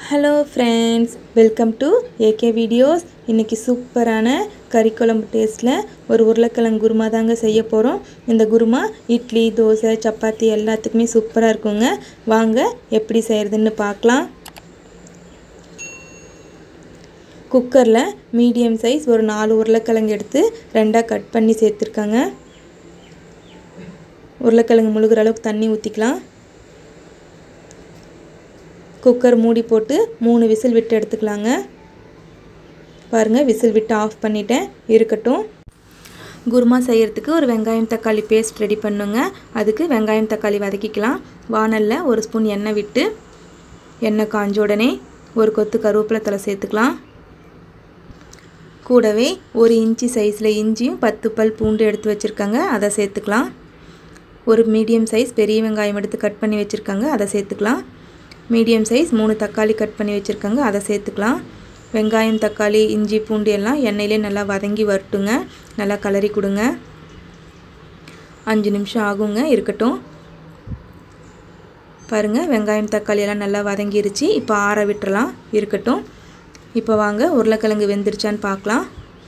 hello friends welcome to AK videos இன்றைக்கி சூப்பரான கறி குழம்பு டேஸ்ட்டில் ஒரு உருளைக்கிழங்கு குருமா தாங்க செய்ய போகிறோம் இந்த குருமா இட்லி தோசை சப்பாத்தி எல்லாத்துக்குமே சூப்பராக இருக்குங்க வாங்க எப்படி செய்கிறதுன்னு பார்க்கலாம் குக்கரில் மீடியம் சைஸ் ஒரு நாலு உருளைக்கிழங்கு எடுத்து ரெண்டாக கட் பண்ணி சேர்த்துருக்காங்க உருளைக்கிழங்கு முழுகிற அளவுக்கு தண்ணி ஊற்றிக்கலாம் குக்கர் மூடி போட்டு மூணு விசில் விட்டு எடுத்துக்கலாங்க பாருங்கள் விசில் விட்டு ஆஃப் பண்ணிட்டேன் இருக்கட்டும் குருமா செய்கிறதுக்கு ஒரு வெங்காயம் தக்காளி பேஸ்ட் ரெடி பண்ணுங்க அதுக்கு வெங்காயம் தக்காளி வதக்கிக்கலாம் வானலில் ஒரு ஸ்பூன் எண்ணெய் விட்டு எண்ணெய் காஞ்ச உடனே ஒரு கொத்து கருவேப்பிலை தலை சேர்த்துக்கலாம் கூடவே ஒரு இன்ச்சி சைஸில் இஞ்சியும் பத்து பல் பூண்டு எடுத்து வச்சுருக்காங்க அதை சேர்த்துக்கலாம் ஒரு மீடியம் சைஸ் பெரிய வெங்காயம் எடுத்து கட் பண்ணி வச்சுருக்காங்க அதை சேர்த்துக்கலாம் மீடியம் சைஸ் மூணு தக்காளி கட் பண்ணி வச்சுருக்காங்க அதை சேர்த்துக்கலாம் வெங்காயம் தக்காளி இஞ்சி பூண்டு எல்லாம் எண்ணெயிலே நல்லா வதங்கி வரட்டுங்க நல்லா கலரி கொடுங்க அஞ்சு நிமிஷம் ஆகுங்க இருக்கட்டும் பாருங்கள் வெங்காயம் தக்காளி எல்லாம் நல்லா வதங்கிருச்சு இப்போ ஆற விட்டுறலாம் இருக்கட்டும் இப்போ வாங்க உருளைக்கிழங்கு வெந்துருச்சான்னு பார்க்கலாம்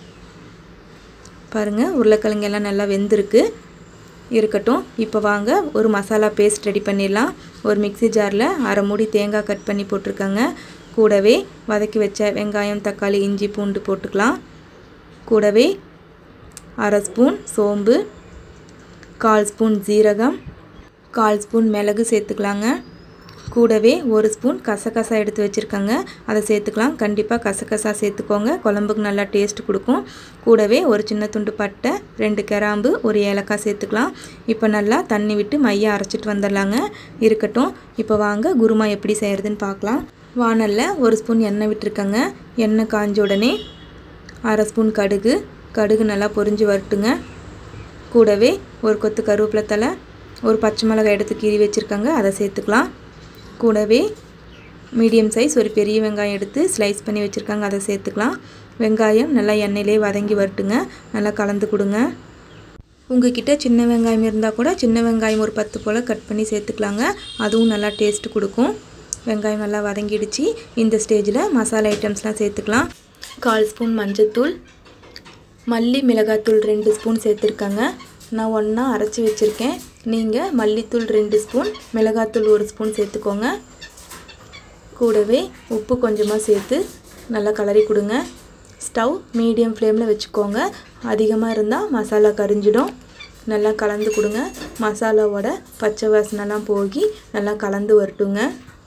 பாருங்கள் உருளைக்கிழங்கு எல்லாம் நல்லா வெந்திருக்கு இருக்கட்டும் இப்போ வாங்க ஒரு மசாலா பேஸ்ட் ரெடி பண்ணிடலாம் ஒரு மிக்சி ஜாரில் அரை மூடி தேங்காய் கட் பண்ணி போட்டிருக்காங்க கூடவே வதக்கி வச்ச வெங்காயம் தக்காளி இஞ்சி பூண்டு போட்டுக்கலாம் கூடவே அரை ஸ்பூன் சோம்பு கால் ஸ்பூன் ஜீரகம் கால் ஸ்பூன் மிளகு சேர்த்துக்கலாங்க கூடவே ஒரு ஸ்பூன் கசகசா எடுத்து வச்சுருக்காங்க அதை சேர்த்துக்கலாம் கண்டிப்பாக கசகசா சேர்த்துக்கோங்க குழம்புக்கு நல்லா டேஸ்ட் கொடுக்கும் கூடவே ஒரு சின்ன துண்டு பட்டை ரெண்டு கிராம்பு ஒரு ஏலக்காய் சேர்த்துக்கலாம் இப்போ நல்லா தண்ணி விட்டு மையம் அரைச்சிட்டு வந்துடலாங்க இருக்கட்டும் இப்போ வாங்க குருமா எப்படி செய்கிறதுன்னு பார்க்கலாம் வானலில் ஒரு ஸ்பூன் எண்ணெய் விட்டுருக்கங்க எண்ணெய் காஞ்ச உடனே அரை ஸ்பூன் கடுகு கடுகு நல்லா பொரிஞ்சு வரட்டுங்க கூடவே ஒரு கொத்து கருவேப்பிலை தலை ஒரு பச்சை மிளகாய் எடுத்து கீறி வச்சுருக்காங்க அதை சேர்த்துக்கலாம் கூடவே மீடியம் சைஸ் ஒரு பெரிய வெங்காயம் எடுத்து ஸ்லைஸ் பண்ணி வச்சுருக்காங்க அதை சேர்த்துக்கலாம் வெங்காயம் நல்லா எண்ணெயிலே வதங்கி வரட்டுங்க நல்லா கலந்து கொடுங்க உங்ககிட்ட சின்ன வெங்காயம் இருந்தால் கூட சின்ன வெங்காயம் ஒரு பத்து போல் கட் பண்ணி சேர்த்துக்கலாங்க அதுவும் நல்லா டேஸ்ட் கொடுக்கும் வெங்காயம் நல்லா வதங்கிடுச்சு இந்த ஸ்டேஜில் மசாலா ஐட்டம்ஸ்லாம் சேர்த்துக்கலாம் கால் ஸ்பூன் மஞ்சத்தூள் மல்லி மிளகாத்தூள் ரெண்டு ஸ்பூன் சேர்த்துருக்காங்க நான் ஒன்றா அரைச்சி வச்சுருக்கேன் நீங்கள் மல்லித்தூள் ரெண்டு ஸ்பூன் மிளகாத்தூள் ஒரு ஸ்பூன் சேர்த்துக்கோங்க கூடவே உப்பு கொஞ்சமாக சேர்த்து நல்லா கலரி கொடுங்க ஸ்டவ் மீடியம் ஃப்ளேமில் வச்சுக்கோங்க அதிகமாக இருந்தால் மசாலா கரிஞ்சிடும் நல்லா கலந்து கொடுங்க மசாலாவோட பச்சை வாசனைலாம் போகி நல்லா கலந்து வரட்டுங்க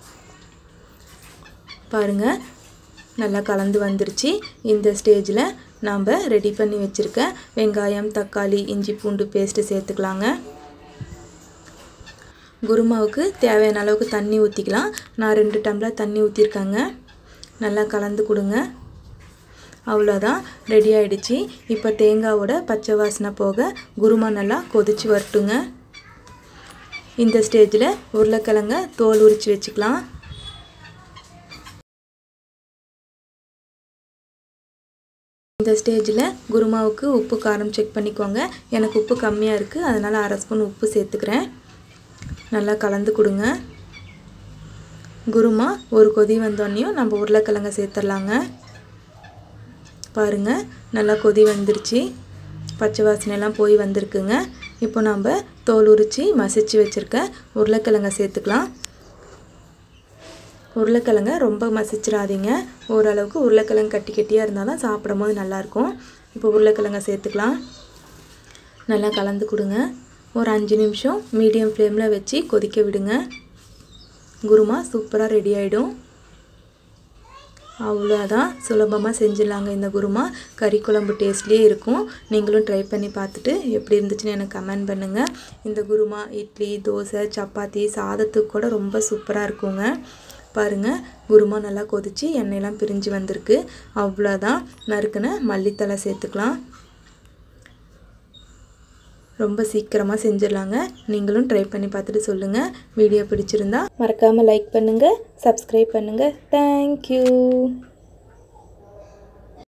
பாருங்கள் நல்லா கலந்து வந்துருச்சு இந்த ஸ்டேஜில் நாம் ரெடி பண்ணி வச்சுருக்க வெங்காயம் தக்காளி இஞ்சி பூண்டு பேஸ்ட்டு சேர்த்துக்கலாங்க குருமாவுக்கு தேவையான அளவுக்கு தண்ணி ஊற்றிக்கலாம் நான் ரெண்டு டம்ளர் தண்ணி ஊற்றிருக்கேங்க நல்லா கலந்து கொடுங்க அவ்வளோதான் ரெடி ஆகிடுச்சு இப்போ தேங்காவோட பச்சை வாசனை போக குருமா நல்லா கொதிச்சு வரட்டுங்க இந்த ஸ்டேஜில் உருளைக்கிழங்க தோல் உரித்து வச்சுக்கலாம் இந்த ஸ்டேஜில் குருமாவுக்கு உப்பு காரம் செக் பண்ணிக்கோங்க எனக்கு உப்பு கம்மியாக இருக்குது அதனால் அரை ஸ்பூன் உப்பு சேர்த்துக்கிறேன் நல்லா கலந்து கொடுங்க குருமா ஒரு கொதி வந்தோடனையும் நம்ம உருளைக்கிழங்க சேர்த்துடலாங்க பாருங்கள் நல்லா கொதி வந்துருச்சு பச்சை வாசனையெல்லாம் போய் வந்திருக்குங்க இப்போ நம்ம தோல் உரித்து மசிச்சு வச்சுருக்க உருளைக்கிழங்க சேர்த்துக்கலாம் உருளைக்கிழங்க ரொம்ப மசிச்சிடாதீங்க ஓரளவுக்கு உருளைக்கிழங்கு கட்டி கட்டியாக இருந்தால் தான் சாப்பிடும் போது நல்லாயிருக்கும் இப்போ உருளைக்கிழங்க சேர்த்துக்கலாம் நல்லா கலந்து கொடுங்க ஒரு அஞ்சு நிமிஷம் மீடியம் ஃப்ளேமில் வச்சு கொதிக்க விடுங்க குருமா சூப்பராக ரெடி ஆகிடும் அவ்வளோதான் சுலபமாக செஞ்சிடலாங்க இந்த குருமா கறி குழம்பு டேஸ்ட்லேயே இருக்கும் நீங்களும் ட்ரை பண்ணி பார்த்துட்டு எப்படி இருந்துச்சுன்னு எனக்கு கமெண்ட் பண்ணுங்கள் இந்த குருமா இட்லி தோசை சப்பாத்தி சாதத்துக்கு கூட ரொம்ப சூப்பராக இருக்குங்க பாருங்கள் குருமா நல்லா கொதித்து எண்ணெயெல்லாம் பிரிஞ்சு வந்திருக்கு அவ்வளோதான் நறுக்குன மல்லித்தலை சேர்த்துக்கலாம் ரொம்ப சீக்கிரமாக செஞ்சிடலாங்க நீங்களும் ட்ரை பண்ணி பார்த்துட்டு சொல்லுங்கள் வீடியோ பிடிச்சிருந்தா மறக்காமல் லைக் பண்ணுங்கள் சப்ஸ்கிரைப் பண்ணுங்கள் தேங்க்யூ